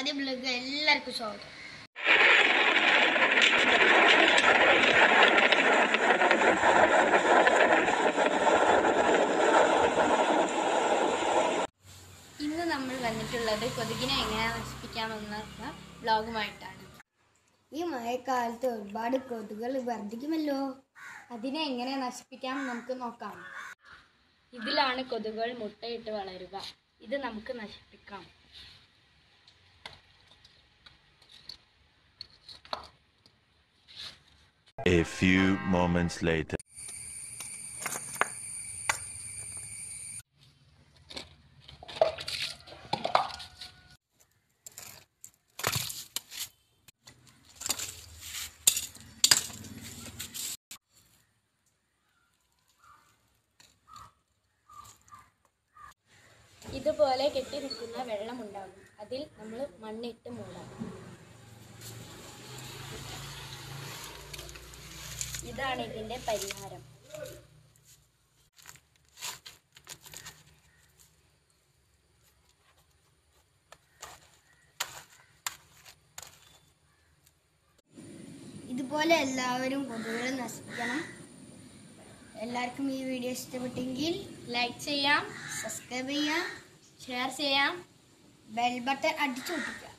ആദ്യ ബ്ലോഗ് എല്ലാവർക്കും സ്വാഗതം ഇന്ന് നമ്മൾ വന്നിട്ടുള്ളത് കൊതുകിനെ എങ്ങനെ നശിപ്പിക്കാമെന്ന ബ്ലോഗുമായിട്ടാണ് ഈ മഴക്കാലത്ത് ഒരുപാട് കൊതുകൾ വർദ്ധിക്കുമല്ലോ അതിനെ എങ്ങനെ നശിപ്പിക്കാം നമുക്ക് നോക്കാം ഇതിലാണ് കൊതുകുകൾ മുട്ടയിട്ട് വളരുക ഇത് നമുക്ക് നശിപ്പിക്കാം A few moments later. ഇതുപോലെ കെട്ടി നിൽക്കുന്ന വെള്ളം ഉണ്ടാകും അതിൽ നമ്മൾ മണ്ണിട്ട് മൂടാം ഇതാണ് ഇതിന്റെ പരിഹാരം ഇതുപോലെ എല്ലാവരും കൊതുകുകൾ നശിപ്പിക്കണം എല്ലാവർക്കും ഈ വീഡിയോ ഇഷ്ടപ്പെട്ടെങ്കിൽ ലൈക്ക് ചെയ്യാം സബ്സ്ക്രൈബ് ചെയ്യാം ഷെയർ ചെയ്യാം ബെൽ ബട്ടൺ അടിച്ചു പൊട്ടിക്കുക